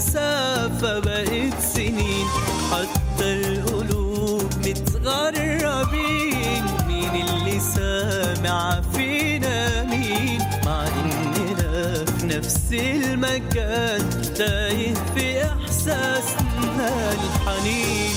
المسافة بقت سنين حتى القلوب متغربين مين اللي سامع فينا مين مع إننا في نفس المكان تايه في إحساسنا الحنين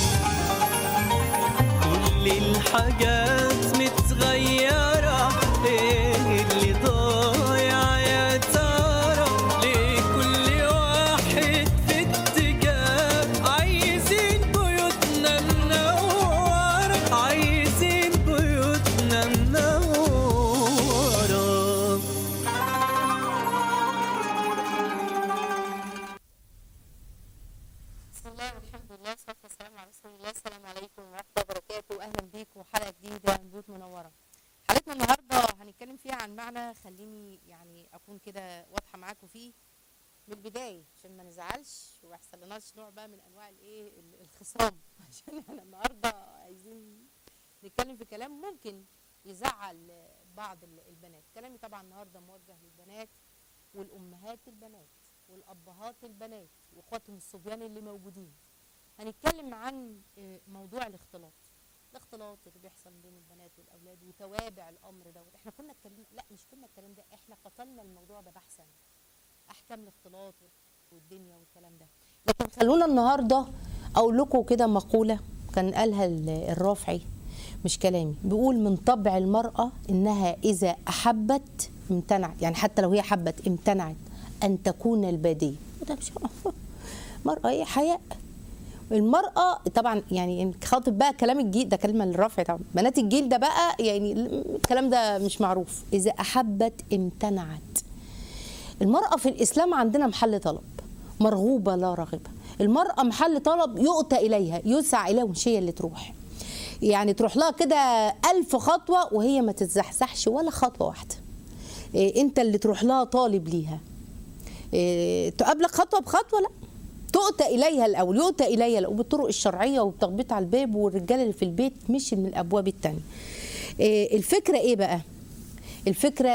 كل الحاجات متغيرة ايه اللي ضايع يا ترى ليه كل واحد في اتجاه عايزين بيوتنا منورة عايزين بيوتنا منورة بسم الله والحمد لله والصلاه والسلام على رسول الله السلام عليكم ورحمه الله وبركاته اهلا بيكم حلقه جديده من بيوت منوره حلقتنا النهارده هنتكلم فيها عن معنى خليني يعني اكون كده واضحه معاكم فيه من البدايه عشان ما نزعلش ويحصل لناش نوع بقى من انواع الايه ال- الخصام عشان احنا النهارده عايزين نتكلم في كلام ممكن يزعل بعض ال- البنات كلامي طبعا النهارده موجه للبنات والامهات البنات والابهات البنات واخواتهم الصبيان اللي موجودين هنتكلم عن آه، موضوع الاختلاط الاختلاط اللي بيحصل بين البنات والاولاد وتوابع الامر دوت احنا كنا اتكلمنا لا مش كنا الكلام ده احنا قتلنا الموضوع ده بحثا احكام الاختلاط والدنيا والكلام ده لكن خلونا النهارده اقول لكم كده مقوله كان قالها ال- الرافعي مش كلامي بيقول من طبع المراه انها اذا احبت امتنعت يعني حتى لو هي حبت امتنعت ان تكون الباديه وده مش مرأة ايه حياء المرأة طبعا يعني خاطب بقى كلام الجيل ده كلمة للرفع طبعا بنات الجيل ده بقى يعني الكلام ده مش معروف إذا أحبت امتنعت المرأة في الإسلام عندنا محل طلب مرغوبة لا راغبة المرأة محل طلب يؤتى إليها يسعى إليها مش هي اللي تروح يعني تروح لها كده ألف خطوة وهي ما تتزحزحش ولا خطوة واحدة إيه أنت اللي تروح لها طالب ليها إيه تقابلك خطوة بخطوة لا تؤتى إليها الأول يؤتى إليها الأول بالطرق الشرعية وبتخبيط على الباب والرجالة اللي في البيت مش من الأبواب التانية إيه الفكرة إيه بقى الفكرة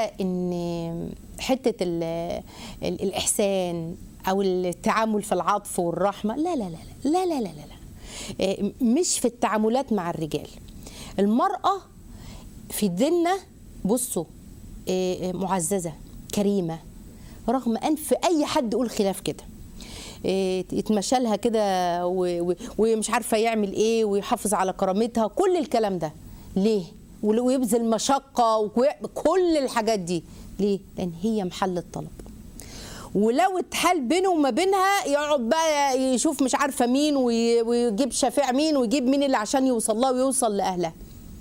ان حتة ال ال الإحسان أو التعامل في العطف والرحمة لا لا لا لا لا لا لا, لا. إيه، مش في التعاملات مع الرجال المرأة في ديننا بصوا إيه، معززة كريمة رغم أنف أي حد يقول خلاف كده إيه، يتمشى لها كده و- و- ومش عارفه يعمل ايه ويحافظ على كرامتها كل الكلام ده ليه ول- ويبذل مشقه وكل الحاجات دي ليه لان هي محل الطلب ولو اتحال بينه وما بينها يقعد بقى يشوف مش عارفه مين وي- ويجيب شفيع مين ويجيب مين اللي عشان يوصل لها ويوصل لاهلها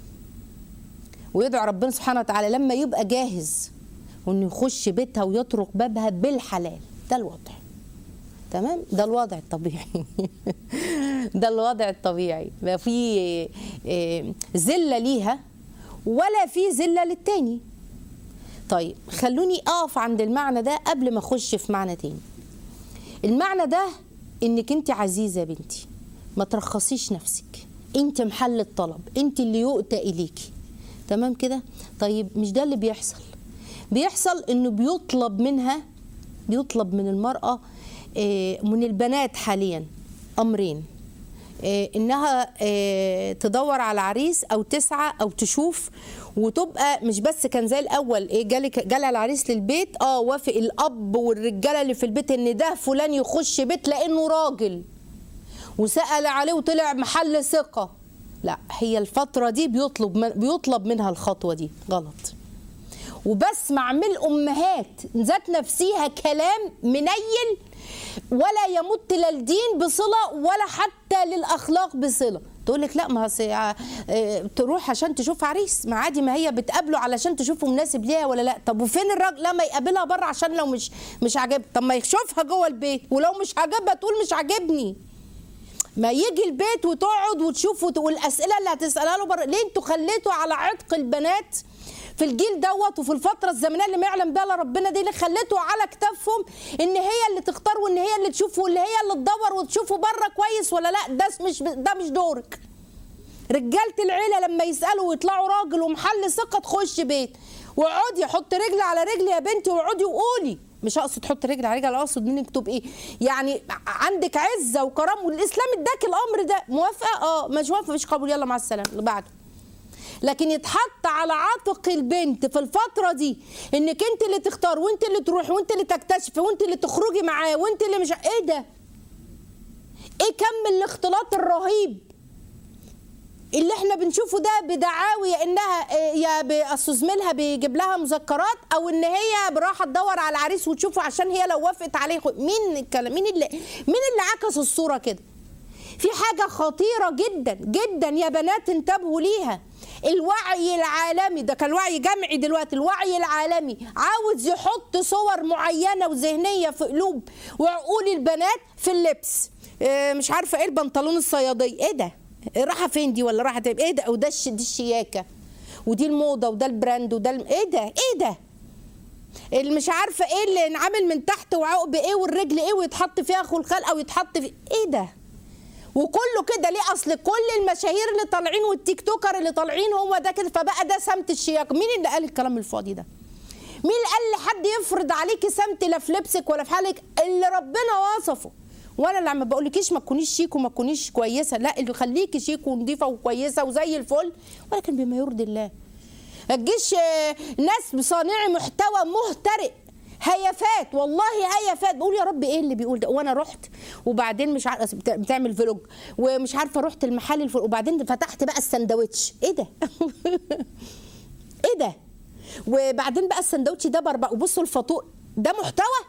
ويدعو ربنا سبحانه وتعالى لما يبقى جاهز وانه يخش بيتها ويطرق بابها بالحلال ده الوضع تمام ده الوضع الطبيعي ده الوضع الطبيعي ما في آه، ذله ليها ولا في ذله للتاني طيب خلوني اقف عند المعنى ده قبل ما اخش في معنى تاني المعنى ده انك انت عزيزه يا بنتي ما ترخصيش نفسك انت محل الطلب انت اللي يؤتى اليكي تمام كده طيب مش ده اللي بيحصل بيحصل انه بيطلب منها بيطلب من المراه آه، من البنات حاليا امرين آه، انها آه، تدور على عريس او تسعى او تشوف وتبقى مش بس كان زي الاول ايه جالي جالها العريس للبيت اه وافق الاب والرجاله اللي في البيت ان ده فلان يخش بيت لانه راجل وسال عليه وطلع محل ثقه لا هي الفتره دي بيطلب من بيطلب منها الخطوه دي غلط وبسمع من الامهات ذات نفسيها كلام منيل ولا يمت لا الدين بصله ولا حتى للاخلاق بصله تقول لك لا ما هسي- آه، تروح عشان تشوف عريس ما عادي ما هي بتقابله علشان تشوفه مناسب ليها ولا لا طب وفين الراجل لما يقابلها بره عشان لو مش مش عاجبها طب ما يشوفها جوه البيت ولو مش عاجبها تقول مش عاجبني ما يجي البيت وتقعد وتشوف وت- والاسئله اللي هتسالها له بره ليه انتوا خليتوا على عتق البنات في الجيل دوت وفي الفتره الزمنيه اللي ما يعلم بها الا ربنا دي اللي خليتوا على كتافهم ان هي اللي تختار وان هي اللي تشوف واللي هي اللي تدور وتشوفه بره كويس ولا لا ده مش ده مش دورك رجاله العيله لما يسالوا ويطلعوا راجل ومحل ثقه تخش بيت واقعدي حط رجل على رجل يا بنتي واقعدي وقولي مش اقصد تحط رجل على رجل انا اقصد منك تبقى ايه يعني عندك عزه وكرم والاسلام اداك الامر ده موافقه اه مش موافقه مفيش قبول يلا مع السلامه اللي بعده لكن يتحط على عاتق البنت في الفترة دي انك انت اللي تختار وانت اللي تروح وانت اللي تكتشفي وانت اللي تخرجي معاه وانت اللي مش ايه ده؟ ايه كم الاختلاط الرهيب اللي احنا بنشوفه ده بدعاوي انها آه، يا ب- اصل زميلها بيجيب لها مذكرات او ان هي رايحه تدور على العريس وتشوفه عشان هي لو وافقت عليه خ- مين الكلام مين اللي مين اللي عكس الصوره كده في حاجه خطيره جدا جدا يا بنات انتبهوا ليها الوعي العالمي ده كان وعي جمعي دلوقتي الوعي العالمي عاوز يحط صور معينه وذهنيه في قلوب وعقول البنات في اللبس آه، مش عارفه ايه البنطلون الصياديه ايه ده رايحه فين دي ولا رايحه ايه ده وده الش- دي الشياكه ودي الموضه وده البراند وده الم... ايه ده ايه ده اللي مش عارفه ايه اللي انعمل من تحت وعقب ايه والرجل ايه ويتحط فيها خلخال او يتحط في ايه ده وكله كده ليه اصل كل المشاهير اللي طالعين والتيك توكر اللي طالعين هو ده كده فبقى ده سمت الشياكه مين اللي قال الكلام الفاضي ده مين اللي قال لحد يفرض عليكي سمت لا في لبسك ولا في حالك اللي ربنا وصفه وانا اللي عم بقولكيش ما تكونيش شيك وما تكونيش كويسه لا اللي خليكي شيك ونظيفه وكويسه وزي الفل ولكن بما يرضي الله ما تجيش آه، ناس بصانعي محتوى مهترئ هيافات والله هيافات بقول يا رب ايه اللي بيقول ده وانا رحت وبعدين مش عارفه بت- بتعمل فلوج ومش عارفه رحت المحل الفل وبعدين فتحت بقى السندوتش ايه ده ايه ده وبعدين بقى السندوتش ده باربع وبصوا الفاتور ده محتوى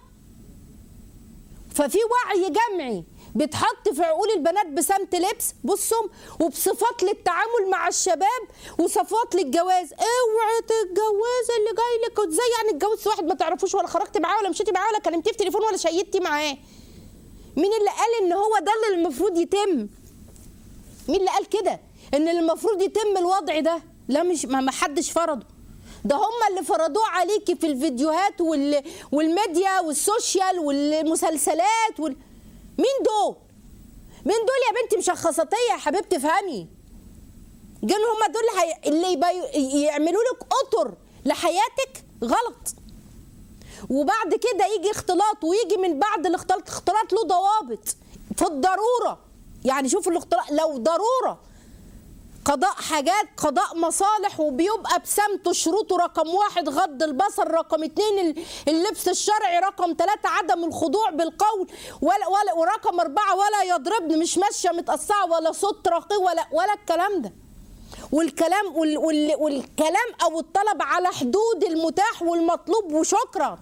ففي وعي جمعي بيتحط في عقول البنات بسمت لبس بصوا وبصفات للتعامل مع الشباب وصفات للجواز اوعي تتجوزي اللي جاي لك ازاي يعني اتجوزت واحد ما تعرفوش ولا خرجت معاه ولا مشيتي معاه ولا كلمتيه في تليفون ولا شيدتي معاه مين اللي قال ان هو ده اللي المفروض يتم مين اللي قال كده ان اللي المفروض يتم الوضع ده لا مش ما ما حدش فرضه ده هم اللي فرضوه عليكي في الفيديوهات وال... والميديا والسوشيال والمسلسلات وال... مين دول مين دول يا بنتي مشخصاتيه يا حبيبتي افهمي جن هم دول اللي, هي... اللي يبي... يعملوا لك اطر لحياتك غلط وبعد كده يجي اختلاط ويجي من بعد الاختلاط اختلاط له ضوابط في الضروره يعني شوف الاختلاط لو ضروره قضاء حاجات قضاء مصالح وبيبقى بسمته شروطه رقم واحد غض البصر رقم اتنين ال- اللبس الشرعي رقم ثلاثة عدم الخضوع بالقول ولا ولا ورقم أربعة ولا يضربني مش ماشية متقصعة ولا صوت رقي ولا ولا الكلام ده والكلام وال وال والكلام أو الطلب على حدود المتاح والمطلوب وشكرا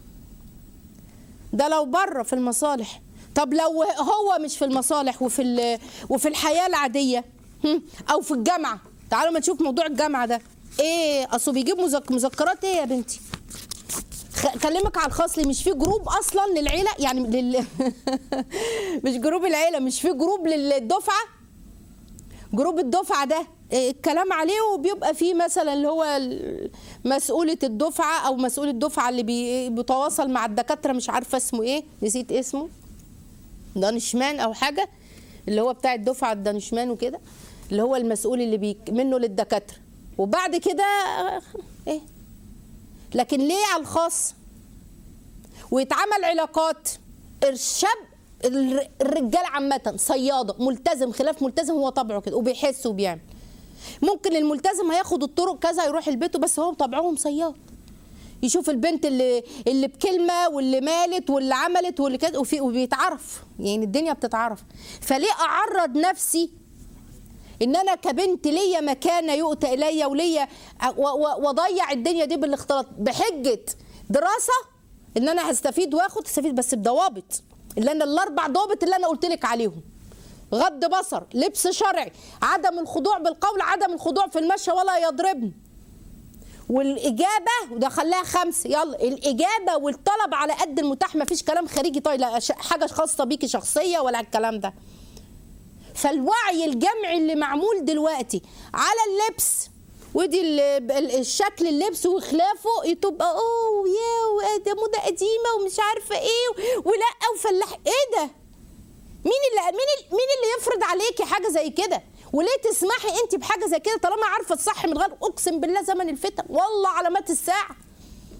ده لو بره في المصالح طب لو هو مش في المصالح وفي ال- وفي الحياه العاديه هم، او في الجامعه تعالوا ما نشوف موضوع الجامعه ده ايه اصله بيجيب مذك- مذكرات ايه يا بنتي خ- كلمك على الخاص ليه مش في جروب اصلا للعيله يعني لل... مش جروب العيله مش في جروب للدفعه جروب الدفعه ده إيه الكلام عليه وبيبقى فيه مثلا اللي هو ال- مسؤولة الدفعة أو مسؤول الدفعة اللي بي- بيتواصل مع الدكاترة مش عارفة اسمه إيه نسيت اسمه دانشمان أو حاجة اللي هو بتاع الدفعة الدانشمان وكده اللي هو المسؤول اللي بي منه للدكاترة وبعد كده آه، إيه لكن ليه على الخاص ويتعمل علاقات الشاب الر- الرجال عامة صيادة ملتزم خلاف ملتزم هو طبعه كده وبيحس وبيعمل ممكن الملتزم هياخد الطرق كذا يروح البيت بس هو طبعهم صياد يشوف البنت اللي اللي بكلمه واللي مالت واللي عملت واللي كده وفي وبيتعرف يعني الدنيا بتتعرف فليه اعرض نفسي ان انا كبنت ليا مكانه يؤتى الي وليا و- و- واضيع الدنيا دي بالاختلاط بحجه دراسه ان انا هستفيد واخد استفيد بس بضوابط اللي انا الاربع ضوابط اللي انا قلت لك عليهم غض بصر لبس شرعي عدم الخضوع بالقول عدم الخضوع في المشي ولا يضربني والاجابه وده خلاها خمسه يلا الاجابه والطلب على قد المتاح مفيش كلام خارجي طيب لا ش- حاجه خاصه بيكي شخصيه ولا الكلام ده فالوعي الجمعي اللي معمول دلوقتي على اللبس ودي ال- ال- الشكل اللبس وخلافه تبقى اوه يا ده موضه قديمه ومش عارفه ايه ولا وفلاح ايه ده مين اللي مين اللي مين اللي يفرض عليكي حاجه زي كده وليه تسمحي انت بحاجه زي كده طالما عارفه الصح من الغلط اقسم بالله زمن الفتن والله علامات الساعه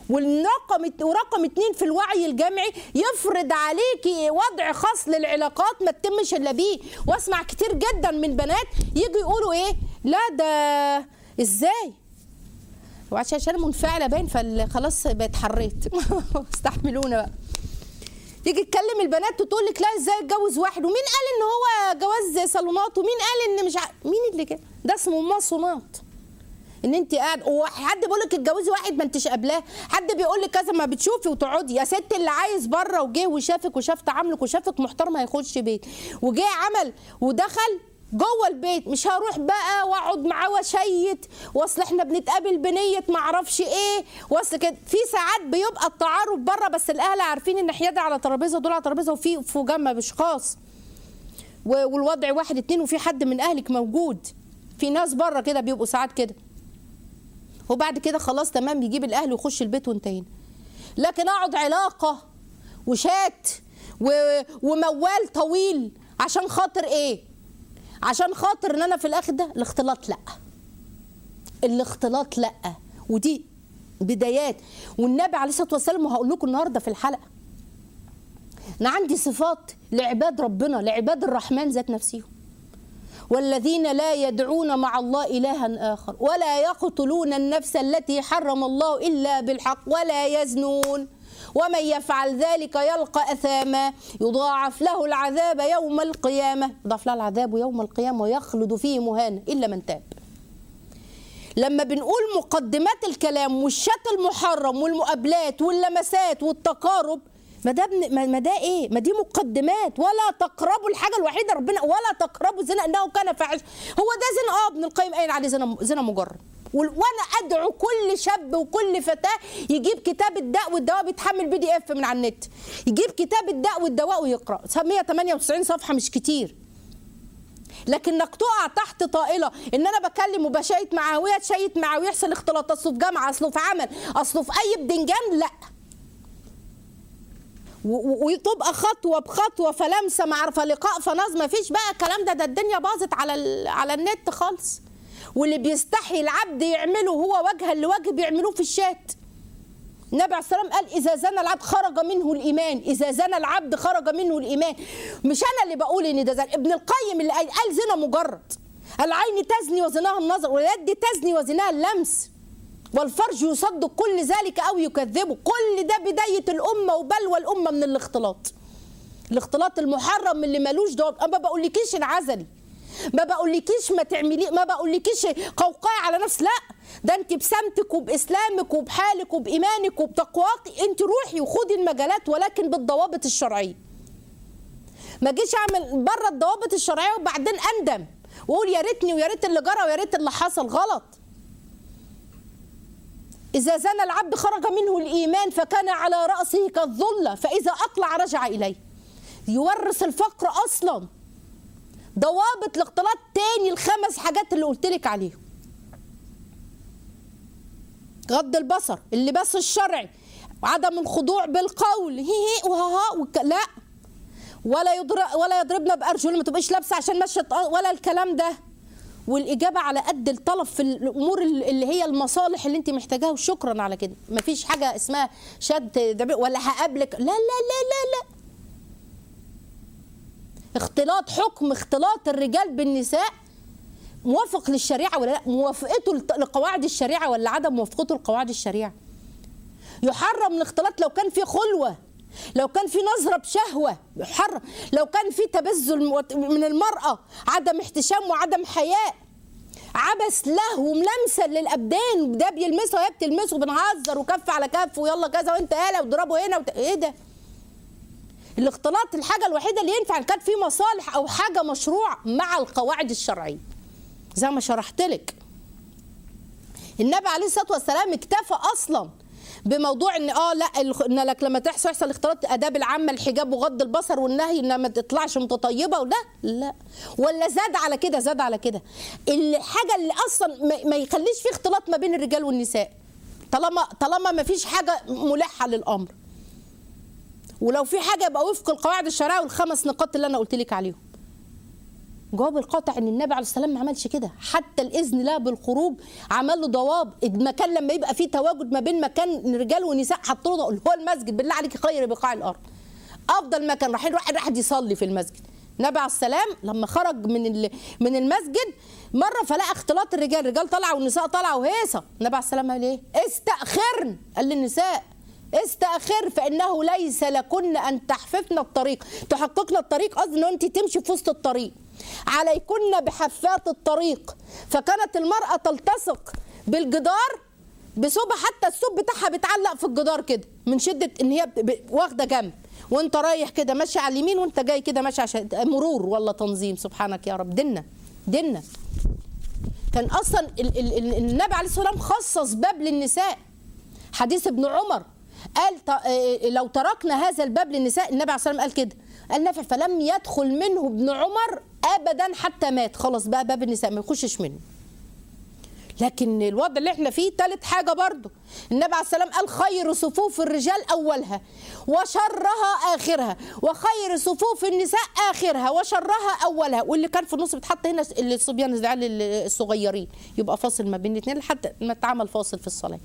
والرقم الت- ورقم اتنين في الوعي الجمعي يفرض عليكي وضع خاص للعلاقات ما تتمش الا بيه واسمع كتير جدا من بنات يجوا يقولوا ايه لا ده ازاي وعشان عشان منفعله باين فخلاص بقت حريت استحملونا بقى تيجي تكلم البنات وتقول لك لا ازاي اتجوز واحد ومين قال ان هو جواز صالونات ومين قال ان مش ع... مين اللي كده ده اسمه مصونات ان انت قاعد وحد بيقول لك اتجوزي واحد ما انتش قابلاه حد بيقول لك كذا ما بتشوفي وتقعدي يا ست اللي عايز بره وجه وشافك وشاف تعاملك وشافك محترم هيخش بيت وجه عمل ودخل جوه البيت مش هروح بقى واقعد معاه واشيت واصل احنا بنتقابل بنيه ما اعرفش ايه واصل كده في ساعات بيبقى التعارف بره بس الاهل عارفين ان حيادة على ترابيزه دول على ترابيزه وفي في جنب اشخاص و- والوضع واحد اتنين وفي حد من اهلك موجود في ناس بره كده بيبقوا ساعات كده وبعد كده خلاص تمام يجيب الاهل ويخش البيت وانتهينا لكن اقعد علاقه وشات و... وموال طويل عشان خاطر ايه عشان خاطر ان انا في الاخر ده الاختلاط لا الاختلاط لا ودي بدايات والنبي عليه الصلاه والسلام وهقول لكم النهارده في الحلقه انا عندي صفات لعباد ربنا لعباد الرحمن ذات نفسهم والذين لا يدعون مع الله إلها آخر ولا يقتلون النفس التي حرم الله إلا بالحق ولا يزنون ومن يفعل ذلك يلقى أثاما يضاعف له العذاب يوم القيامة يضاعف له العذاب يوم القيامة ويخلد فيه مهانا إلا من تاب لما بنقول مقدمات الكلام والشات المحرم والمقابلات واللمسات والتقارب ما ده بن- ما ما ده ايه؟ ما دي مقدمات ولا تقربوا الحاجه الوحيده ربنا ولا تقربوا الزنا انه كان فاحش هو ده زنا اه ابن القيم قايل عليه زنا زنا مجرد وال- وانا ادعو كل شاب وكل فتاه يجيب كتاب الداء والدواء بيتحمل بي دي اف من على النت يجيب كتاب الداء والدواء ويقرا 198 صفحه مش كتير لكن انك تقع تحت طائله ان انا بكلم وبشيت معاه وهي تشيت معاه ويحصل اختلاط اصله في جامعه اصله في عمل اصله في اي بدنجان لا و- و- وتبقى خطوه بخطوه فلمسه مع فلقاء فنظم ما فيش بقى الكلام ده ده الدنيا باظت على ال- على النت خالص واللي بيستحي العبد يعمله هو وجها لوجه بيعملوه في الشات النبي عليه الصلاه والسلام قال اذا زنى العبد خرج منه الايمان اذا زنى العبد خرج منه الايمان مش انا اللي بقول ان ده زنا ابن القيم اللي قال قال زنا مجرد العين تزني وزناها النظر واليد تزني وزناها اللمس والفرج يصدق كل ذلك او يكذبه كل ده بدايه الامه وبلوى الامه من الاختلاط الاختلاط المحرم اللي ملوش دور انا ما بقولكيش انعزلي ما بقولكيش ما تعملي ما بقولكيش قوقعي على نفس لا ده انت بسمتك وباسلامك وبحالك وبايمانك وبتقواك انت روحي وخدي المجالات ولكن بالضوابط الشرعيه ما جيش اعمل بره الضوابط الشرعيه وبعدين اندم واقول يا ريتني ويا ريت اللي جرى ويا ريت اللي حصل غلط إذا زنى العبد خرج منه الإيمان فكان على رأسه كالظلة فإذا أقلع رجع إليه يورث الفقر أصلا ضوابط الاختلاط تاني الخمس حاجات اللي قلت لك عليهم غض البصر اللباس الشرعي وعدم الخضوع بالقول هي هي وها وك... لا ولا يضرب ولا يضربنا بارجل ما تبقيش لابسه عشان ماشيه تق- ولا الكلام ده والاجابه على قد الطلب في الامور اللي هي المصالح اللي انت محتاجاها وشكرا على كده مفيش حاجه اسمها شد دبي- ولا هقابلك لا لا لا لا لا اختلاط حكم اختلاط الرجال بالنساء موافق للشريعه ولا لا موافقته لت- لقواعد الشريعه ولا عدم موافقته لقواعد الشريعه يحرم الاختلاط لو كان في خلوه لو كان في نظره بشهوه يحرم لو كان في تبذل مو- من المراه عدم احتشام وعدم حياء عبث له وملامسه للابدان ده بيلمسها وهي بتلمسه بنهزر وكف على كف ويلا كذا وانت هلا واضربه هنا وت... ايه ده الاختلاط الحاجه الوحيده اللي ينفع إن كان في مصالح او حاجه مشروع مع القواعد الشرعيه زي ما شرحت لك النبي عليه الصلاه والسلام اكتفى اصلا بموضوع ان اه لا الخ- ان لك لما تحصل يحصل اختلاط اداب العامه الحجاب وغض البصر والنهي ان ما تطلعش متطيبه وده لا ولا زاد على كده زاد على كده الحاجه اللي اصلا ما- ما يخليش في اختلاط ما بين الرجال والنساء طالما طالما ما فيش حاجه ملحه للامر ولو في حاجه يبقى وفق القواعد الشرعيه والخمس نقاط اللي انا قلت لك عليهم جواب القاطع ان النبي عليه السلام ما عملش كده حتى الاذن لا بالخروج عمل له ضواب المكان لما يبقى فيه تواجد ما بين مكان رجال ونساء حطوا له اللي هو المسجد بالله عليك خير بقاع الارض افضل مكان رايحين واحد واحد يصلي في المسجد النبي عليه السلام لما خرج من ال- من المسجد مره فلقى اختلاط الرجال الرجال طلعوا والنساء طلعوا هيصه النبي عليه السلام قال ايه استاخرن قال للنساء استاخر فانه ليس لكن ان تحففن الطريق تحققن الطريق قصدي ان انت تمشي في وسط الطريق عليكن بحفات الطريق فكانت المراه تلتصق بالجدار بثوبها حتى الثوب بتاعها بيتعلق في الجدار كده من شده ان هي ب- ب- واخده جنب وانت رايح كده ماشي على اليمين وانت جاي كده ماشي عشان مرور ولا تنظيم سبحانك يا رب ديننا ديننا كان اصلا ال- ال- ال- النبي عليه الصلاه والسلام خصص باب للنساء حديث ابن عمر قال ت- آه، لو تركنا هذا الباب للنساء النبي عليه الصلاه والسلام قال كده قال نافع فلم يدخل منه ابن عمر ابدا حتى مات خلاص بقى باب النساء ما يخشش منه لكن الوضع اللي احنا فيه تالت حاجه برضه النبي عليه السلام قال خير صفوف الرجال اولها وشرها اخرها وخير صفوف النساء اخرها وشرها اولها واللي كان في النص بيتحط هنا الصبيان العيال الصغيرين يبقى فاصل ما بين الاثنين لحد ما اتعمل فاصل في الصلاه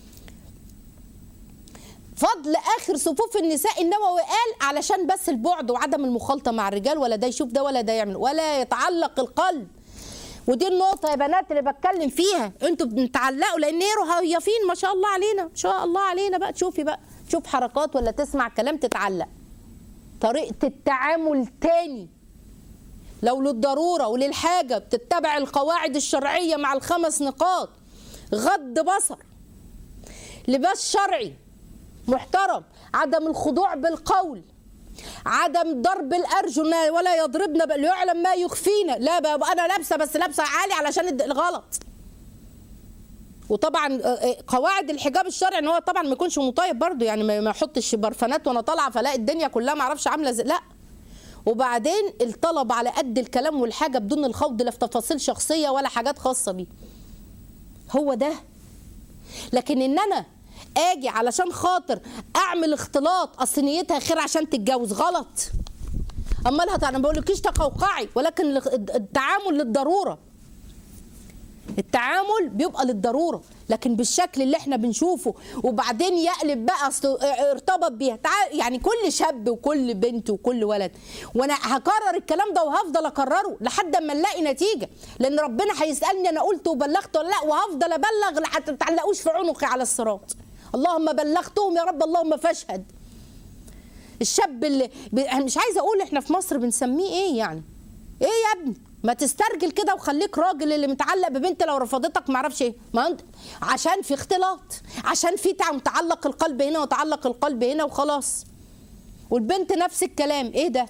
فضل اخر صفوف النساء النووي قال علشان بس البعد وعدم المخالطه مع الرجال ولا ده يشوف ده ولا ده يعمل ولا يتعلق القلب ودي النقطة يا بنات اللي بتكلم فيها انتوا بتتعلقوا لان ايه رهيفين ما شاء الله علينا ما شاء الله علينا بقى تشوفي بقى تشوف حركات ولا تسمع كلام تتعلق طريقة التعامل تاني لو للضرورة وللحاجة بتتبع القواعد الشرعية مع الخمس نقاط غض بصر لباس شرعي محترم عدم الخضوع بالقول عدم ضرب الارجل ولا يضربن بل يعلم ما يخفينا لا بقى انا لابسه بس لابسه عالي علشان الد- الغلط وطبعا آه، آه، قواعد الحجاب الشرعي ان هو طبعا ما يكونش مطيب برضو يعني ما ما يحطش برفانات وانا طالعه فلاقي الدنيا كلها ما اعرفش عامله زي لا وبعدين الطلب على قد الكلام والحاجه بدون الخوض لا في تفاصيل شخصيه ولا حاجات خاصه بيه هو ده لكن ان انا اجي علشان خاطر اعمل اختلاط اصل نيتها خير عشان تتجوز غلط امال هت- انا ما بقولكيش تقوقعي ولكن الاخ- التعامل للضروره التعامل بيبقى للضروره لكن بالشكل اللي احنا بنشوفه وبعدين يقلب بقى اصل ارتبط بيها تع- يعني كل شاب وكل بنت وكل ولد وانا هكرر الكلام ده وهفضل اكرره لحد ما نلاقي نتيجه لان ربنا هيسالني انا قلت وبلغت ولا لا وهفضل ابلغ لحتى ما تعلقوش في عنقي على الصراط اللهم بلغتهم يا رب اللهم فاشهد الشاب اللي ب... أنا مش عايزه اقول احنا في مصر بنسميه ايه يعني ايه يا ابني ما تسترجل كده وخليك راجل اللي متعلق ببنت لو رفضتك ما اعرفش ايه ما انت عشان في اختلاط عشان في تع- متعلق القلب هنا وتعلق القلب هنا وخلاص والبنت نفس الكلام ايه ده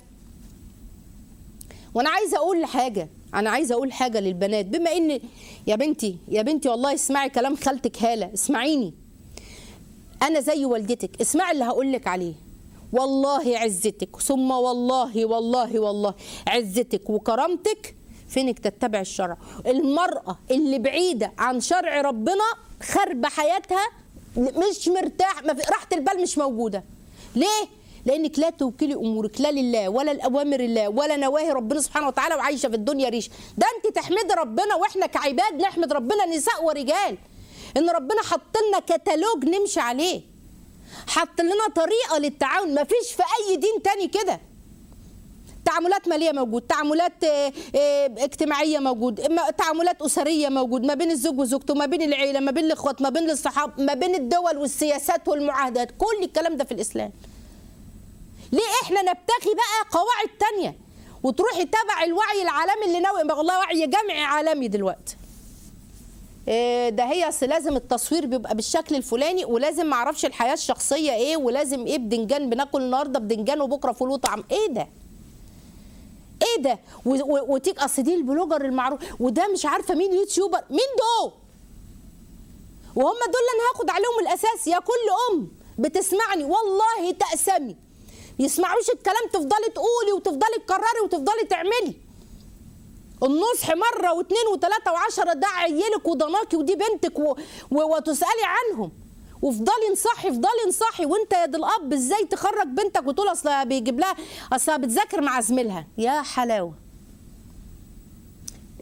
وانا عايزه اقول حاجه انا عايزه اقول حاجه للبنات بما ان يا بنتي يا بنتي والله اسمعي كلام خالتك هاله اسمعيني انا زي والدتك اسمعي اللي هقول لك عليه والله عزتك ثم والله والله والله عزتك وكرامتك فينك تتبع الشرع المرأة اللي بعيدة عن شرع ربنا خرب حياتها مش مرتاح ما في راحة البال مش موجودة ليه؟ لانك لا توكلي امورك لا لله ولا الاوامر الله ولا نواهي ربنا سبحانه وتعالى وعايشه في الدنيا ريش ده انت تحمدي ربنا واحنا كعباد نحمد ربنا نساء ورجال ان ربنا حط لنا كتالوج نمشي عليه حط لنا طريقه للتعاون ما فيش في اي دين تاني كده تعاملات ماليه موجود تعاملات آه، آه، اجتماعيه موجود إما تعاملات اسريه موجود ما بين الزوج وزوجته ما بين العيله ما بين الاخوات ما بين الصحاب ما بين الدول والسياسات والمعاهدات كل الكلام ده في الاسلام ليه احنا نبتغي بقى قواعد تانية وتروحي تبع الوعي العالمي اللي ناوي والله وعي جمعي عالمي دلوقتي إيه ده هي أصل لازم التصوير بيبقى بالشكل الفلاني ولازم ما اعرفش الحياه الشخصيه ايه ولازم ايه بدنجان بناكل النهارده بدنجان وبكره فول وطعم ايه ده ايه ده و- و- وتيجي اصل دي البلوجر المعروف وده مش عارفه مين يوتيوبر مين دول وهم دول اللي انا هاخد عليهم الاساس يا كل ام بتسمعني والله تأسمي يسمعوش الكلام تفضلي تقولي وتفضلي تكرري وتفضلي تعملي النصح مرة واثنين وثلاثة وعشرة ده عيلك وضناكي ودي بنتك و... و... وتسألي عنهم وافضلي انصحي افضلي انصحي وانت يا دي الاب ازاي تخرج بنتك وتقول اصل بيجيب لها اصل بتذاكر مع زميلها يا حلاوه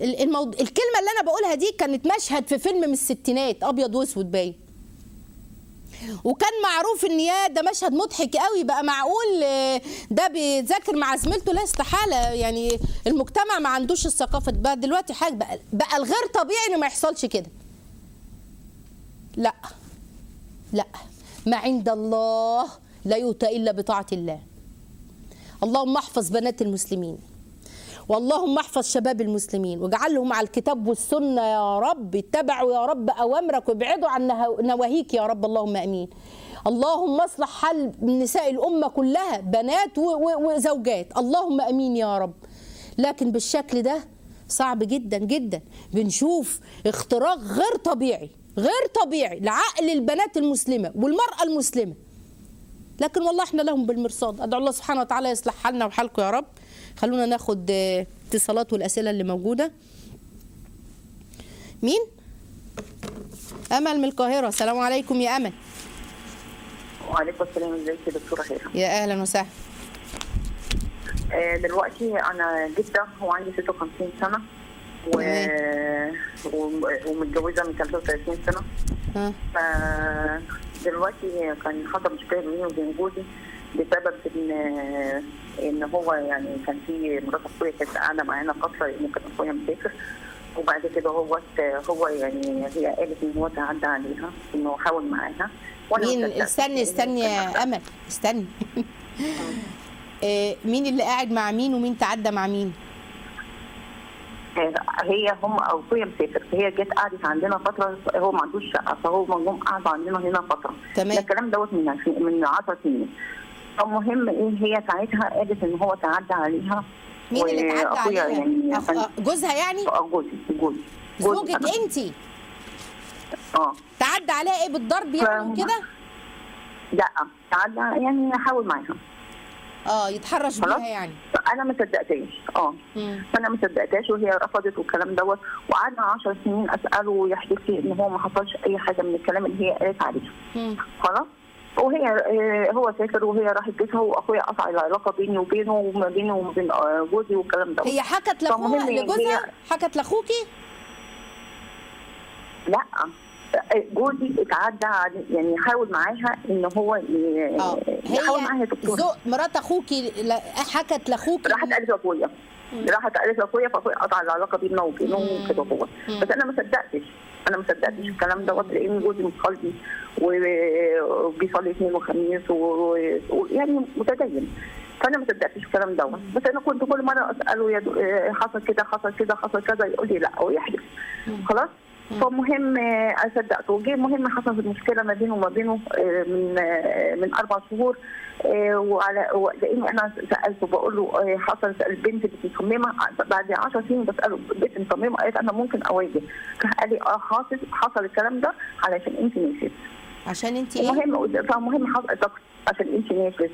ال- الموضوع الكلمه اللي انا بقولها دي كانت مشهد في فيلم من الستينات ابيض واسود باين وكان معروف ان يا ده مشهد مضحك قوي بقى معقول آه، ده بيذاكر مع زميلته لا استحاله يعني المجتمع ما عندوش الثقافه دي. بقى دلوقتي حاجه بقى, بقى الغير طبيعي ان ما يحصلش كده لا لا ما عند الله لا يؤتى الا بطاعه الله اللهم احفظ بنات المسلمين واللهم احفظ شباب المسلمين واجعلهم على الكتاب والسنة يا رب اتبعوا يا رب أوامرك وابعدوا عن نهو- نواهيك يا رب اللهم أمين اللهم اصلح حال نساء الأمة كلها بنات و- و- وزوجات اللهم أمين يا رب لكن بالشكل ده صعب جدا جدا بنشوف اختراق غير طبيعي غير طبيعي لعقل البنات المسلمة والمرأة المسلمة لكن والله احنا لهم بالمرصاد ادعو الله سبحانه وتعالى يصلح حالنا وحالكم يا رب خلونا ناخد آه، اتصالات والاسئله اللي موجوده مين امل من القاهره السلام عليكم يا امل وعليكم السلام ازيك يا دكتوره خير يا اهلا وسهلا آه، دلوقتي انا جده وعندي 56 سنه و... و- ومتجوزه من 33 سنه ها ف دلوقتي كان حصل مشكله بيني وبين جوزي بسبب ان ان هو يعني كان في مرات اخويا كانت قاعده معانا فتره لان كان اخويا مسافر وبعد كده هو هو يعني هي قالت ان هو تعدى عليها انه حاول معاها وأنا مين مصدقت. استني استني يا امل استني آه، مين اللي قاعد مع مين ومين تعدى مع مين هي هم او اخويا مسافر فهي جت قعدت عندنا فتره هو ما عندوش شقه فهو جم قعدوا عندنا هنا فتره تمام. ده الكلام دوت من عشرين- من 10 سنين المهم ايه هي ساعتها قالت ان هو تعدى عليها مين اللي تعدى وأخويا عليها يعني أخ- كان- آه، جوزها يعني آه، جوزي جوزي جوزي زوجك أنا. انت اه تعدى عليها ايه بالضرب يعني فاهمة. كده لا تعدى يعني حاول معاها اه يتحرش خلاص. بيها يعني فانا ما صدقتهاش اه مم. فانا ما صدقتهاش وهي رفضت والكلام دوت وقعدنا 10 سنين اساله ويحكي لي ان هو ما حصلش اي حاجه من الكلام اللي هي قالت عليه مم. خلاص وهي آه، هو سافر وهي راحت بيتها واخويا قطع العلاقه بيني وبينه وما بينه وما بين آه، جوزي والكلام ده هي حكت لاخوها فمهم هي- لجوزها حكت لاخوكي لا آه، جوزي اتعدى على يعني حاول معاها ان هو ي- اه يحاول معاها يا هي دكتور زو مرات اخوكي لا- حكت لاخوكي راحت قالت لاخويا راحت قالت لاخويا فاخويا قطع العلاقه بيننا وبينه وكده هو بس انا ما صدقتش انا ما صدقتش الكلام دوت لان جوزي مصلي و- وبيصلي اثنين وخميس و- ويعني متدين فانا ما صدقتش الكلام دوت بس انا كنت كل مره اساله يا دو- آه، حصل كده حصل كده حصل كذا يقول لي لا ويحلف خلاص فمهم آه، صدقته وجه المهم حصلت المشكله ما بينه وما بينه آه، من آه، من اربع شهور آه، وعلى و- لاني انا سالته بقول له آه، حصلت البنت اللي مصممه بعد 10 سنين بساله البنت مصممه قالت انا ممكن اواجه فقال لي اه حاصل حصل الكلام ده علشان انت نسيت عشان انت ايه المهم فمهم حصل ضغط عشان انت نسيت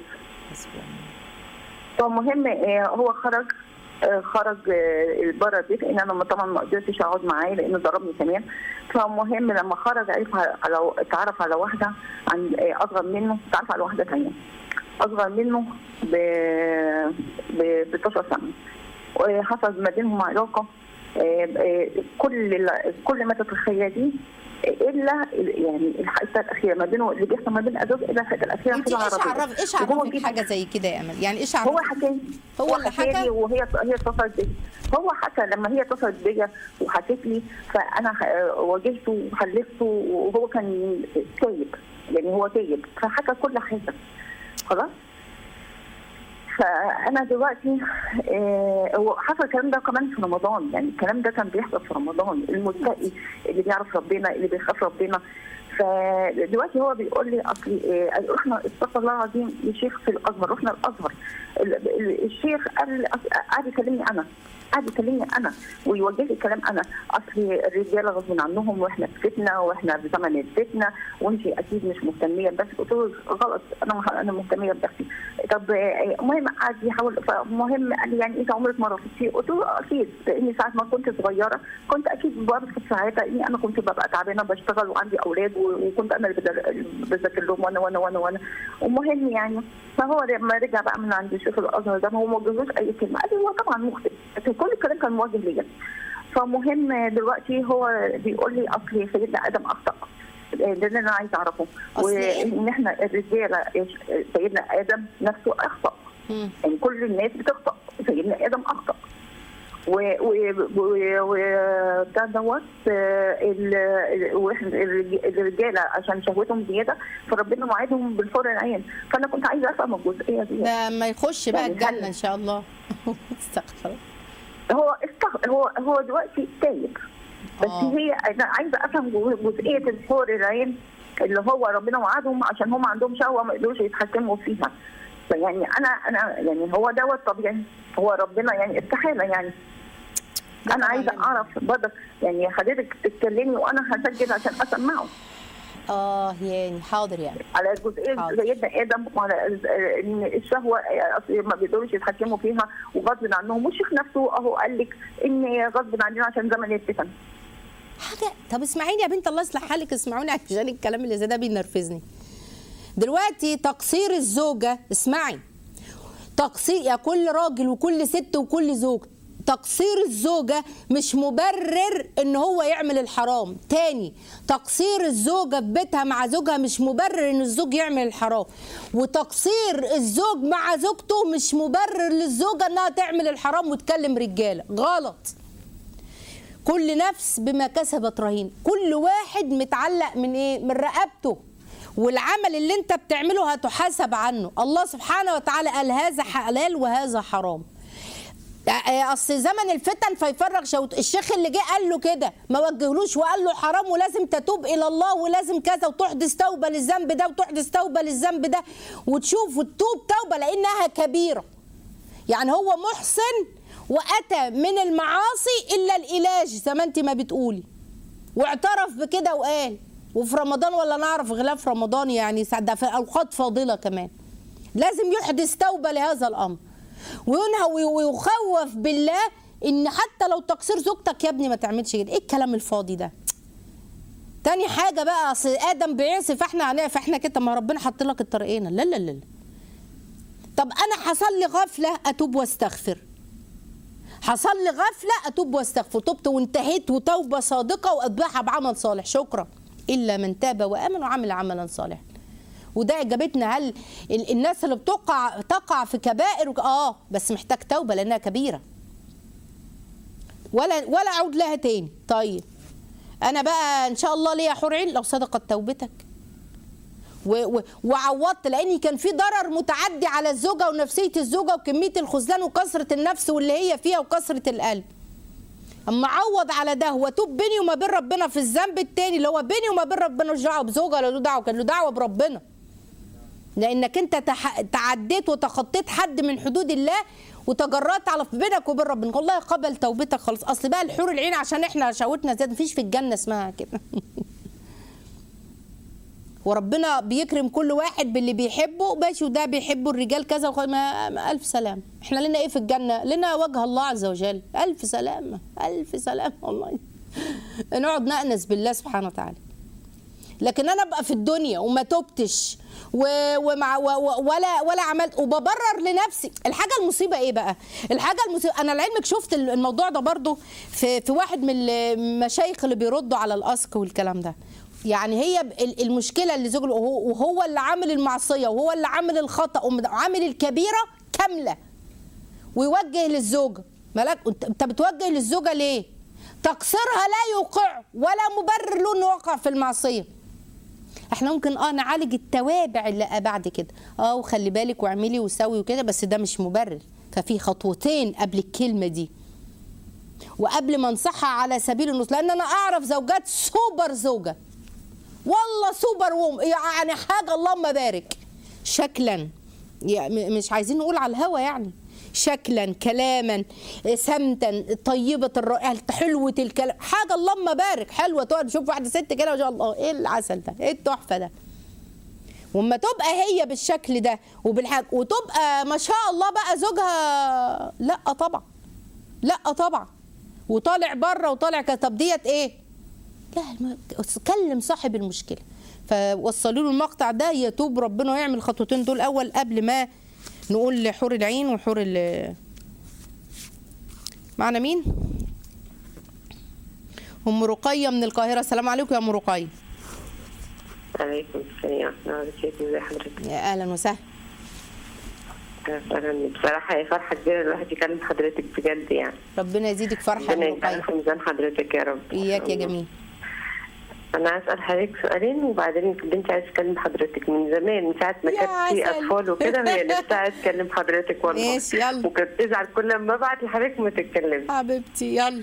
فمهم آه، هو خرج آه، خرج آه، بره البيت لان انا طبعا ما قدرتش اقعد معاه لانه ضربني كمان فمهم لما خرج عرف على اتعرف على واحده عن آه، اصغر منه اتعرف على واحده ثانيه اصغر منه ب ب 16 سنه وحصل ما بينهم علاقه آه، آه، كل ال- كل ما تتخيليه الا يعني الحته الاخيره ما بينه اللي بيحصل ما بين الازواج الا الحته الاخيره انت في ايش العربية. عرف ايش وهو عرفك جه- حاجه زي كده يا امل يعني ايش هو عرفك حكى هو اللي حكى حكى؟ لي وهي هي اتصلت بي هو حكى لما هي اتصلت بيا وحكت لي فانا ح- واجهته وحلفته وهو كان تايب يعني هو تايب فحكى كل حاجه خلاص فانا دلوقتي آه، هو حصل الكلام ده كمان في رمضان يعني الكلام ده كان بيحصل في رمضان المتقي اللي بيعرف ربنا اللي بيخاف ربنا فدلوقتي هو بيقول لي اصل آه، رحنا استغفر الله العظيم لشيخ في الازهر رحنا الازهر ال- ال- الشيخ قال أص- قعد يكلمني انا قعد يكلمني انا ويوجه لي كلام انا اصل الرجاله غصب عنهم واحنا في فتنه واحنا في زمن الفتنه وانت اكيد مش مهتميه بس قلت له غلط انا انا مهتميه بنفسي طب آه، المهم قعد يحاول فالمهم قال لي يعني انت عمرك ما رفضتي قلت له اكيد لاني ساعه ما كنت صغيره كنت اكيد برفض ساعتها اني انا كنت ببقى تعبانه بشتغل وعندي اولاد و- وكنت انا اللي بدل- بذاكر لهم وانا وانا وانا وانا المهم يعني فهو لما رجع بقى من عند شيخ الازهر ده ما هو ما وجهوش اي كلمه قال لي هو طبعا مخطئ لكن كل الكلام كان موجه ليا فمهم دلوقتي هو بيقول لي اصل سيدنا ادم اخطا ده اللي انا عايز اعرفه أصل إيه؟ وان احنا الرجاله سيدنا ادم نفسه اخطا مم. يعني كل الناس بتخطا سيدنا ادم اخطا و و و و بتاع دوت آه، ال- ال- وإحنا الرج- الرجاله عشان شهوتهم زياده فربنا وعدهم بالحور العين فانا كنت عايزه افهم الجزئيه دي ده ما يخش بقى يعني الجنه هل- ان شاء الله استغفر هو استغ... هو هو دلوقتي تايب بس آه. هي انا عايزه افهم جو- جزئيه الحور العين اللي هو ربنا وعدهم عشان هم عندهم شهوه ما يقدروش يتحكموا فيها فيعني انا انا يعني هو دوت طبيعي هو ربنا يعني استحاله يعني ده انا طبعاً عايزه لازم. اعرف برضه يعني حضرتك تتكلمي وانا هسجل عشان اسمعه اه يعني حاضر يعني على جزئيه حاضر. سيدنا ادم وعلى ال- ان الشهوه أصل ما بيقدروش يتحكموا فيها وغصب عنهم والشيخ نفسه اهو قال لك ان غصب عننا عشان زمن الفتن حاجه طب اسمعيني يا بنت الله يصلح حالك اسمعوني عشان الكلام اللي زي ده بينرفزني دلوقتي تقصير الزوجه اسمعي تقصير يا كل راجل وكل ست وكل زوج تقصير الزوجة مش مبرر ان هو يعمل الحرام تاني تقصير الزوجة في بيتها مع زوجها مش مبرر ان الزوج يعمل الحرام وتقصير الزوج مع زوجته مش مبرر للزوجة انها تعمل الحرام وتكلم رجالة غلط كل نفس بما كسبت رهين كل واحد متعلق من ايه من رقبته والعمل اللي انت بتعمله هتحاسب عنه الله سبحانه وتعالى قال هذا حلال وهذا حرام آه، اصل زمن الفتن فيفرغ شوت الشيخ اللي جه قال له كده ما وجهلوش وقال له حرام ولازم تتوب الى الله ولازم كذا وتحدث توبه للذنب ده وتحدث توبه للذنب ده وتشوف وتتوب توبه لانها كبيره يعني هو محسن واتى من المعاصي الا العلاج زي ما انت ما بتقولي واعترف بكده وقال وفي رمضان ولا نعرف غلاف رمضان يعني ساعة- ده في اوقات فاضله كمان لازم يحدث توبه لهذا الامر وينهى وي- ويخوف بالله ان حتى لو تقصير زوجتك يا ابني ما تعملش كده ايه الكلام الفاضي ده تاني حاجه بقى اصل ادم بيعصي فاحنا هنقف احنا كده ما ربنا حط لك الطريقين لا لا لا لا. طب انا حصل لي غفله اتوب واستغفر حصل لي غفله اتوب واستغفر تبت وانتهيت وتوبه صادقه واتبعها بعمل صالح شكرا الا من تاب وامن وعمل عملا صالحا وده اجابتنا هل ال- الناس اللي بتقع تقع في كبائر اه بس محتاج توبه لانها كبيره ولا ولا اعود لها تاني طيب انا بقى ان شاء الله ليا حور عين لو صدقت توبتك و- و- وعوضت لان كان في ضرر متعدي على الزوجه ونفسيه الزوجه وكميه الخذلان وكثره النفس واللي هي فيها وكثره القلب اما عوض على ده واتوب بيني وما بين ربنا في الذنب التاني اللي هو بيني وما بين ربنا مش دعوه بزوجه ولا له دعوه كان له دعوه بربنا لانك انت تح... تعديت وتخطيت حد من حدود الله وتجرأت على بينك وبين ربنا والله قبل توبتك خلاص اصل بقى الحور العين عشان احنا شهوتنا زاد مفيش في الجنه اسمها كده وربنا بيكرم كل واحد باللي بيحبه ماشي وده بيحبه الرجال كذا وخ... ما... ما الف سلام احنا لنا ايه في الجنه لنا وجه الله عز وجل الف سلام الف سلام والله نقعد نأنس بالله سبحانه وتعالى لكن انا ابقى في الدنيا وما تبتش و... ومع و... و... ولا ولا عملت وببرر لنفسي الحاجه المصيبه ايه بقى الحاجه المصيبه انا لعلمك شفت الموضوع ده برضو في في واحد من المشايخ اللي بيردوا على الاسك والكلام ده يعني هي ال- المشكله اللي زوجه وهو, وهو اللي عامل المعصيه وهو اللي عامل الخطا وعامل الكبيره كامله ويوجه للزوجه ملاك انت أنت بتوجه للزوجه ليه تقصيرها لا يوقع ولا مبرر له انه يقع في المعصيه احنا ممكن اه نعالج التوابع اللي بعد كده اه وخلي بالك واعملي وسوي وكده بس ده مش مبرر ففي خطوتين قبل الكلمه دي وقبل ما انصحها على سبيل النص لان انا اعرف زوجات سوبر زوجه والله سوبر ووم يعني حاجه اللهم بارك شكلا يعني مش عايزين نقول على الهوا يعني شكلا كلاما سمتا طيبه الرائحه حلوه الكلام حاجه اللهم بارك حلوه تقعد تشوف واحده ست كده ما شاء الله ايه العسل ده ايه التحفه ده وما تبقى هي بالشكل ده وبالحاج وتبقى ما شاء الله بقى زوجها لا طبعا لا طبعا وطالع بره وطالع كده طب ديت ايه لا الم- كلم صاحب المشكله فوصلوا له المقطع ده يتوب ربنا ويعمل الخطوتين دول اول قبل ما نقول لحور العين وحور ال معنا مين ام رقيه من القاهره السلام عليكم يا ام رقيه عليكم السلام ورحمة الله وبركاته ازي حضرتك؟ يا اهلا وسهلا أهلاً. بصراحة هي فرحة كبيرة الواحد يكلم حضرتك بجد يعني ربنا يزيدك فرحه ربنا يا ام يجعل رقيه في ميزان حضرتك يا رب اياك يا جميل أنا هسأل حضرتك سؤالين وبعدين بنتي عايزة تكلم حضرتك من زمان من ساعة ما يا كانت في عسل. أطفال وكده هي نفسها عايزة تكلم حضرتك والله ماشي، يلا. وكانت تزعل كل ما أبعت لحضرتك ما تتكلمش حبيبتي يلا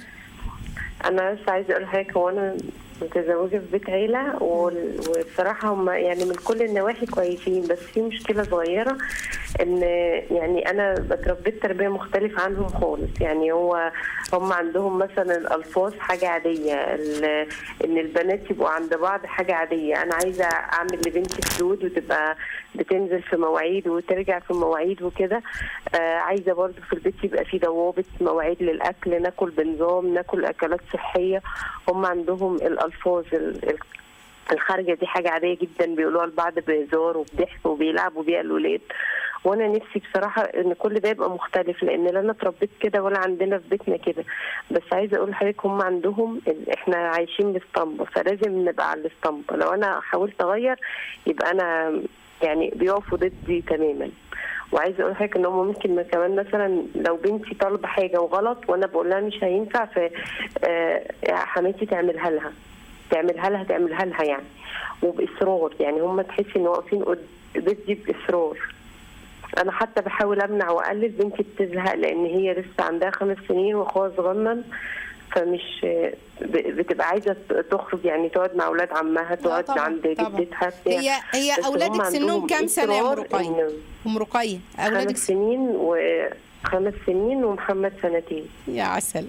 انا بس عايزه اقول لحضرتك هو انا متزوجه في بيت عيله وال- وبصراحه هم يعني من كل النواحي كويسين بس في مشكله صغيره ان يعني انا اتربيت تربيه مختلفه عنهم خالص يعني هو هم عندهم مثلا الالفاظ حاجه عاديه ال- ان البنات يبقوا عند بعض حاجه عاديه انا عايزه اعمل لبنتي حدود وتبقى بتنزل في مواعيد وترجع في مواعيد وكده آه عايزه برضو في البيت يبقى في ضوابط مواعيد للاكل ناكل بنظام ناكل اكلات صحيه هم عندهم الالفاظ ال- ال- الخارجه دي حاجه عاديه جدا بيقولوها لبعض بهزار وبضحك وبيلعبوا بيها الولاد وانا نفسي بصراحه ان كل ده يبقى مختلف لان لا انا اتربيت كده ولا عندنا في بيتنا كده بس عايزه اقول لحضرتك هم عندهم ال- احنا عايشين باسطمبه فلازم نبقى على الاسطمبه لو انا حاولت اغير يبقى انا يعني بيقفوا ضدي تماما وعايزه اقول لحضرتك ان هم ممكن كمان مثلا لو بنتي طالبه حاجه وغلط وانا بقول لها مش هينفع ف آه، يا حماتي تعملها لها تعملها لها تعملها لها يعني وباصرار يعني هم تحسي ان واقفين قد- ضدي باصرار انا حتى بحاول امنع واقلل بنتي بتزهق لان هي لسه عندها خمس سنين واخوها صغنن فمش ب- بتبقى عايزه تخرج يعني تقعد مع اولاد عمها تقعد طبعاً، عند طبعاً. جدتها بتاع. هي هي بس هم اولادك سنهم عندهم كام سنه يا ام إصرار رقيه إن ام رقيه اولادك خمس سنين وخمس سنين ومحمد سنتين يا عسل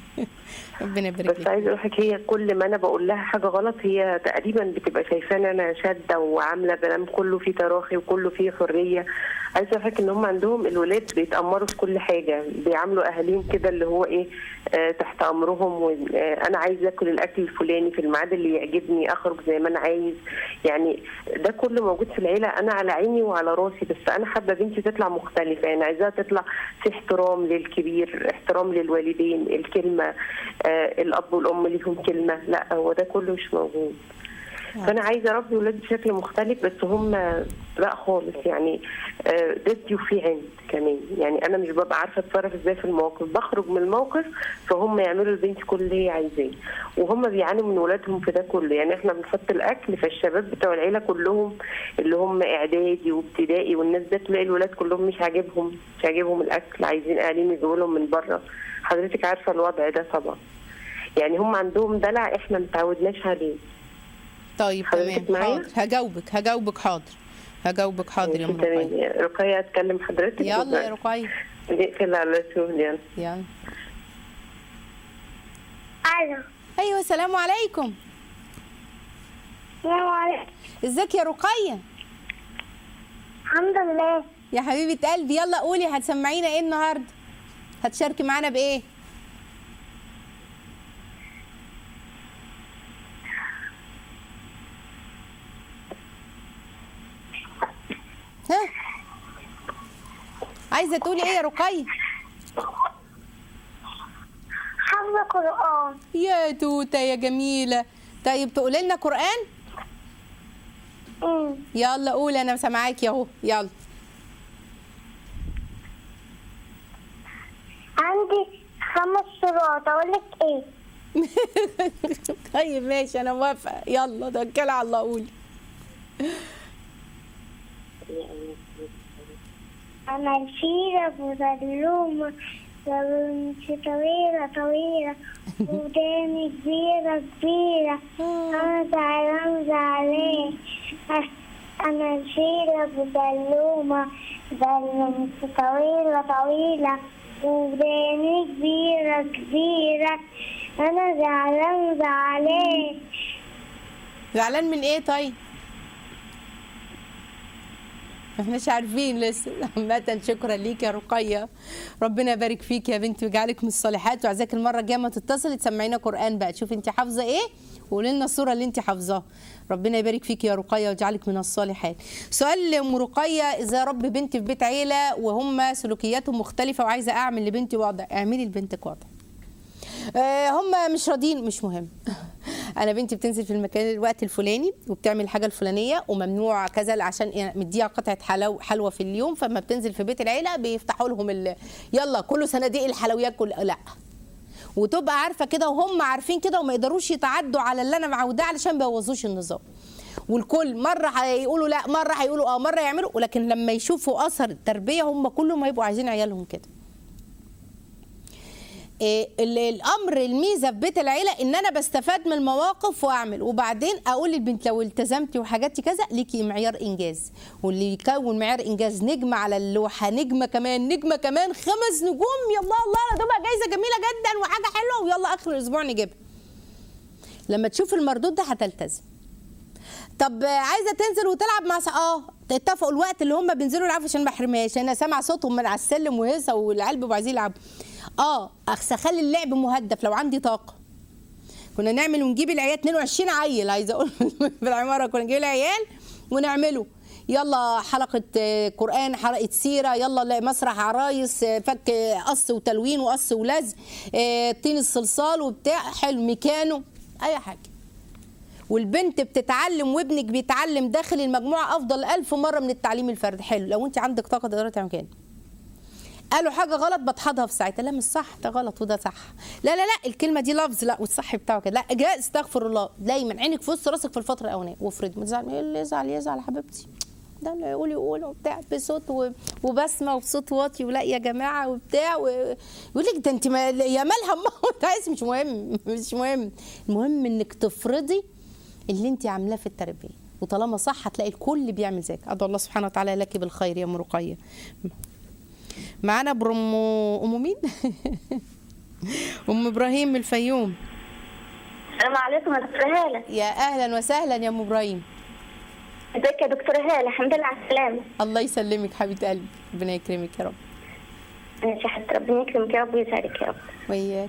ربنا يبارك بس لك عايزه اقول لك هي كل ما انا بقول لها حاجه غلط هي تقريبا بتبقى شايفاني انا شاده وعامله بنام كله فيه تراخي وكله فيه حريه عايزه اقول لك ان هم عندهم الولاد بيتامروا في كل حاجه بيعاملوا اهاليهم كده اللي هو ايه آه تحت امرهم وانا عايزه اكل الاكل الفلاني في الميعاد اللي يعجبني اخرج زي ما انا عايز يعني ده كله موجود في العيله انا على عيني وعلى راسي بس انا حابه بنتي تطلع مختلفه يعني عايزاها تطلع في احترام للكبير احترام للوالدين الكلمه آه الاب والام ليهم كلمه لا هو ده كله مش موجود فانا عايزه اربي ولادي بشكل مختلف بس هم لا خالص يعني آه، ضدي وفي عند كمان يعني انا مش ببقى عارفه اتصرف ازاي في المواقف بخرج من الموقف فهم يعملوا لبنتي كل اللي هي عايزاه وهم بيعانوا من ولادهم في ده كله يعني احنا بنحط الاكل فالشباب بتوع العيله كلهم اللي هم اعدادي وابتدائي والناس ده تلاقي الولاد كلهم مش عاجبهم مش عاجبهم الاكل عايزين اهاليهم يجيبوا لهم من بره حضرتك عارفه الوضع ده طبعا يعني هم عندهم دلع احنا متعودناش عليه طيب حضرتك تمام معايا؟ حاضر هجاوبك هجاوبك حاضر هجاوبك حاضر يا ام رقيه تمام رقية اتكلم حضرتك يلا يا رقيه نقفل على طول يلا يلا الو ايوه السلام عليكم السلام عليكم ازيك يا رقيه الحمد لله يا حبيبه قلبي يلا قولي هتسمعينا ايه النهارده هتشاركي معانا بايه ها عايزه تقولي ايه يا رقيه حافظة قرآن يا توته يا جميله طيب تقولي لنا قران أمم. يلا قولي انا سامعاكي اهو يلا عندي خمس صورات اقول لك ايه طيب ماشي انا موافقه يلا توكلي على الله قولي انا الفيلة مظلومة وبنتي طويلة طويلة وداني كبيرة كبيرة انا زعلان زعلان انا الفيلة مظلومة بنتي طويلة طويلة وداني كبيرة كبيرة انا زعلان زعلان زعلان من ايه طيب احناش عارفين لسه عامة شكرا ليك يا رقية ربنا يبارك فيك يا بنتي ويجعلك من الصالحات وعايزاك المرة الجاية ما تتصلي تسمعينا قرآن بقى تشوفي انت حافظة ايه وقولي لنا الصورة اللي انت حافظاها ربنا يبارك فيك يا رقية ويجعلك من الصالحات سؤال لأم رقية إذا رب بنتي في بيت عيلة وهم سلوكياتهم مختلفة وعايزة أعمل لبنتي وضع اعملي لبنتك وضع آه هم مش راضيين مش مهم انا بنتي بتنزل في المكان الوقت الفلاني وبتعمل الحاجه الفلانيه وممنوع كذا عشان يعني مديها قطعه حلو حلوى في اليوم فما بتنزل في بيت العيله بيفتحوا لهم ال... يلا كله صناديق الحلويات كل لا وتبقى عارفه كده وهم عارفين كده وما يقدروش يتعدوا على اللي انا معوداه علشان ما يبوظوش النظام والكل مره هيقولوا لا مره هيقولوا اه مره يعملوا ولكن لما يشوفوا اثر التربيه هم كلهم هيبقوا عايزين عيالهم كده إيه ال- الامر الميزه في بيت العيله ان انا بستفاد من المواقف واعمل وبعدين اقول للبنت لو التزمتي وحاجاتي كذا ليكي معيار انجاز واللي يكون معيار انجاز نجمه على اللوحه نجمه كمان نجمه كمان خمس نجوم يلا الله ده بقى جايزه جميله جدا وحاجه حلوه ويلا اخر الاسبوع نجيبها لما تشوف المردود ده هتلتزم طب عايزه تنزل وتلعب مع ص... اه اتفقوا الوقت اللي هم بينزلوا يلعبوا عشان ما احرمهاش انا سامعه صوتهم من على السلم وهيصه والعيال بيبقوا عايزين يلعبوا اه أخس- اخلي اللعب مهدف لو عندي طاقه كنا نعمل ونجيب العيال 22 عيل عايزه اقول في العماره كنا نجيب العيال ونعمله يلا حلقة آه، قرآن حلقة سيرة يلا لا، مسرح عرايس آه، فك آه، قص وتلوين وقص ولزق آه، طين الصلصال وبتاع حلو ميكانو أي حاجة والبنت بتتعلم وابنك بيتعلم داخل المجموعة أفضل ألف مرة من التعليم الفردي حلو لو أنت عندك طاقة تقدري تعمل كده قالوا حاجه غلط بتحضها في ساعتها لا مش صح ده غلط وده صح لا لا لا الكلمه دي لفظ لا والصح بتاعه كده لا جاء استغفر الله دايما عينك في وسط راسك في الفتره الاولانيه وافرض ما تزعل اللي يزعل يزعل يا حبيبتي ده اللي يقول يقول وبتاع بصوت و- وبسمه وبصوت واطي ولا يا جماعه وبتاع و... يقول لك ده انت ما... يا مالها ما انت عايز مش مهم مش مهم المهم انك تفرضي اللي انت عاملاه في التربيه وطالما صح هتلاقي الكل بيعمل زيك ادعو الله سبحانه وتعالى لك بالخير يا ام رقيه معانا برم ام مين ام ابراهيم من الفيوم السلام عليكم يا دكتورة هالة يا اهلا وسهلا يا ام ابراهيم ازيك يا دكتورة هالة الحمد لله على السلامة الله يسلمك حبيبه قلبي ربنا يكرمك يا رب ماشي يا حبيبتي ربنا يكرمك يا رب ويسعدك يا رب وياك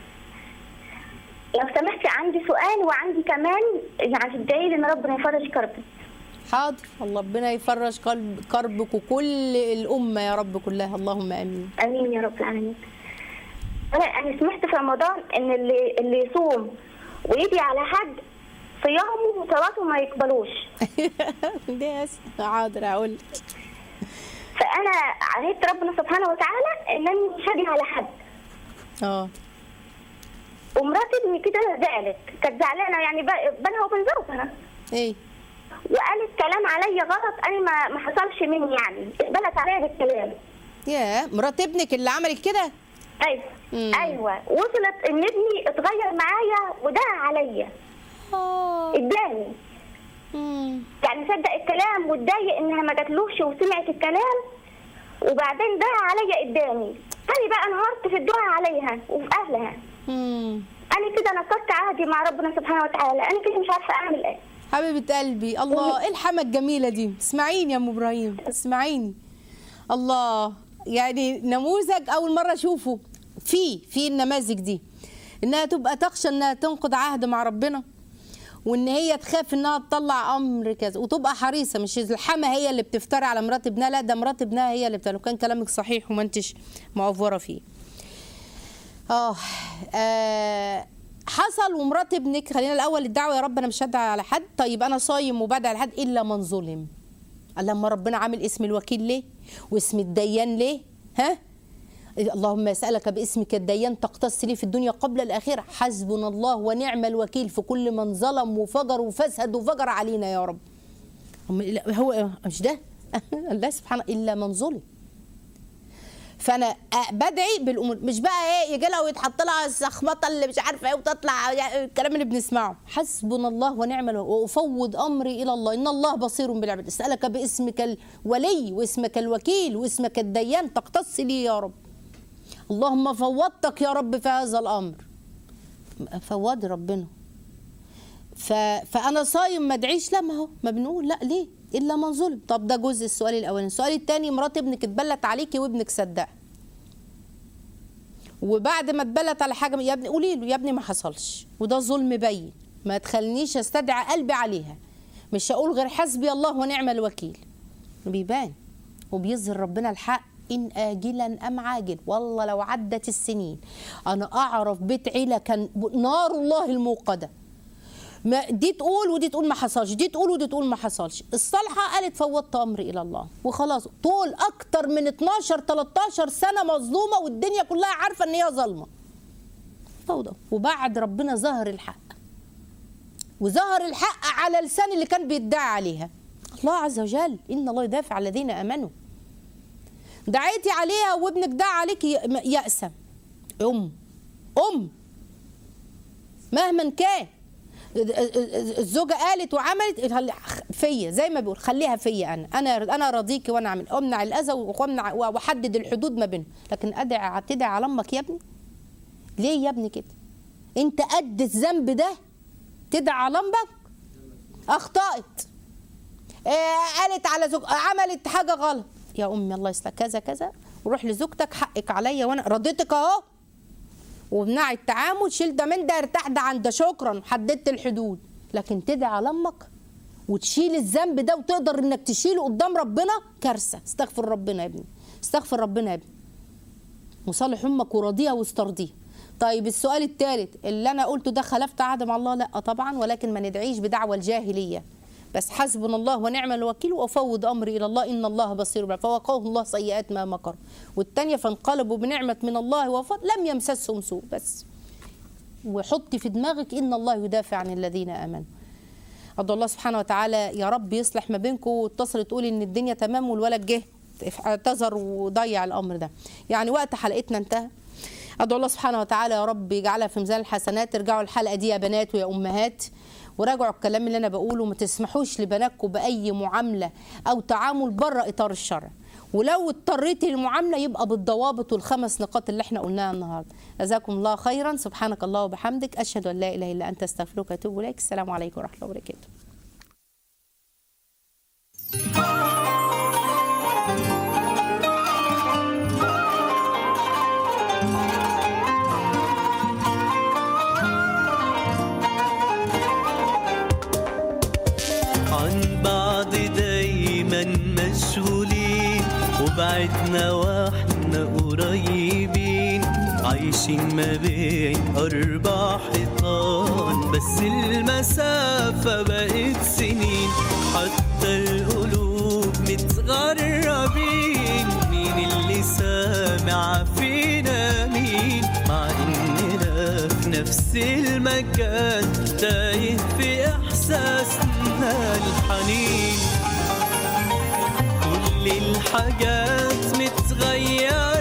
لو سمحتي عندي سؤال وعندي كمان يعني تدعي لي ان ربنا يفرج كربي حاضر الله ربنا يفرج قلب كربك وكل الامه يا رب كلها اللهم امين امين يا رب العالمين انا انا سمعت في رمضان ان اللي اللي يصوم ويدي على حد صيامه وصلاته ما يقبلوش ده حاضر هقول لك. فانا عهدت ربنا سبحانه وتعالى ان انا مش هدي على حد اه ومرات ابني كده زعلت كانت زعلانه يعني ب- بينها وبين زوجها ايه وقالت كلام عليا غلط انا ما ما حصلش مني يعني اتبلت عليا بالكلام يا مرات ابنك اللي عملت كده ايوه مم. ايوه وصلت ان ابني اتغير معايا ودعا عليا اه اداني مم. يعني صدق الكلام واتضايق انها ما جاتلوش وسمعت الكلام وبعدين دعا عليا اداني انا بقى انهارت في الدعاء عليها وفي اهلها مم. انا كده نكرت عهدي مع ربنا سبحانه وتعالى انا كده مش عارفه اعمل ايه حبيبة قلبي الله ايه الحما الجميلة دي اسمعيني يا ام ابراهيم اسمعيني الله يعني نموذج اول مرة اشوفه في في النماذج دي انها تبقى تخشى انها تنقض عهد مع ربنا وان هي تخاف انها تطلع امر كذا وتبقى حريصه مش الحما هي اللي بتفتري على مرات ابنها لا ده مرات ابنها هي اللي بتعمل كان كلامك صحيح وما انتش معفوره فيه اه آه، حصل ومرات ابنك خلينا الاول الدعوه يا رب انا مش هدعي على حد طيب انا صايم وبدعي على حد الا من ظلم قال لما ربنا عامل اسم الوكيل ليه واسم الديان ليه ها اللهم اسالك باسمك الديان تقتص لي في الدنيا قبل الاخره حسبنا الله ونعم الوكيل في كل من ظلم وفجر وفسد وفجر علينا يا رب هم- لا، هو مش ده الله سبحانه الا من ظلم فانا أ- بدعي بالامور مش بقى ايه يجي لها ويتحط لها السخمطه اللي مش عارفه ايه وتطلع يعني الكلام اللي بنسمعه حسبنا الله ونعم الوكيل وافوض امري الى الله ان الله بصير بالعباد اسالك باسمك الولي واسمك الوكيل واسمك الديان تقتص لي يا رب اللهم فوضتك يا رب في هذا الامر فوضي ربنا ف... فانا صايم ما ادعيش لا ما هو ما بنقول لا ليه الا من ظلم طب ده جزء السؤال الاولاني السؤال الثاني مرات ابنك اتبلت عليكي وابنك صدقها وبعد ما اتبلت على حاجه يا ابني قولي له يا ابني ما حصلش وده ظلم بين ما تخلينيش استدعي قلبي عليها مش هقول غير حسبي الله ونعم الوكيل بيبان وبيظهر ربنا الحق إن آجلا أم عاجل والله لو عدت السنين أنا أعرف بيت عيلة كان نار الله الموقدة ما دي تقول ودي تقول ما حصلش دي تقول ودي تقول ما حصلش الصالحة قالت فوضت أمري إلى الله وخلاص طول أكتر من 12 13 سنة مظلومة والدنيا كلها عارفة إن هي ظالمة فوضى وبعد ربنا ظهر الحق وظهر الحق على لسان اللي كان بيدعي عليها الله عز وجل إن الله يدافع عن الذين آمنوا دعيتي عليها وابنك دعا عليك يأسى أم أم مهما كان الزوجه قالت وعملت فيا زي ما بيقول خليها فيا انا انا انا راضيكي وانا اعمل امنع الاذى وامنع واحدد الحدود ما بينهم لكن ادعي تدعي على امك يا ابني ليه يا ابني كده انت قد الذنب ده تدعي على امك اخطات آه قالت على زوج عملت حاجه غلط يا امي الله يسلمك كذا كذا وروح لزوجتك حقك عليا وانا رضيتك اهو ومنع التعامل شيل ده من ده ارتاح ده عند شكرا حددت الحدود لكن تدعي على امك وتشيل الذنب ده وتقدر انك تشيله قدام ربنا كارثه استغفر ربنا يا ابني استغفر ربنا يا ابني وصالح امك وراضيها واسترضيها طيب السؤال الثالث اللي انا قلته ده خلفت عهد مع الله لا طبعا ولكن ما ندعيش بدعوى الجاهليه بس حسبنا الله ونعم الوكيل وافوض امري الى الله ان الله بصير بما فوقاه الله سيئات ما مكر والثانيه فانقلبوا بنعمه من الله وفضل لم يمسسهم سوء بس وحطي في دماغك ان الله يدافع عن الذين امنوا ادعو الله سبحانه وتعالى يا رب يصلح ما بينكم واتصل تقولي ان الدنيا تمام والولد جه اعتذر وضيع الامر ده يعني وقت حلقتنا انتهى ادعو الله سبحانه وتعالى يا رب يجعلها في ميزان الحسنات ارجعوا الحلقه دي يا بنات ويا امهات وراجعوا الكلام اللي انا بقوله وما تسمحوش لبناتكم باي معامله او تعامل بره اطار الشرع ولو اضطريتي للمعامله يبقى بالضوابط والخمس نقاط اللي احنا قلناها النهارده جزاكم الله خيرا سبحانك الله وبحمدك اشهد ان لا اله الا انت استغفرك واتوب اليك السلام عليكم ورحمه الله وبركاته عن بعض دايما مشغولين وبعدنا واحنا قريبين عايشين ما بين أربع حيطان بس المسافة بقت سنين حتى القلوب متغربين مين اللي سامع فينا مين مع إننا في نفس المكان تايه في إحساسنا الحنين كل الحاجات متغيرة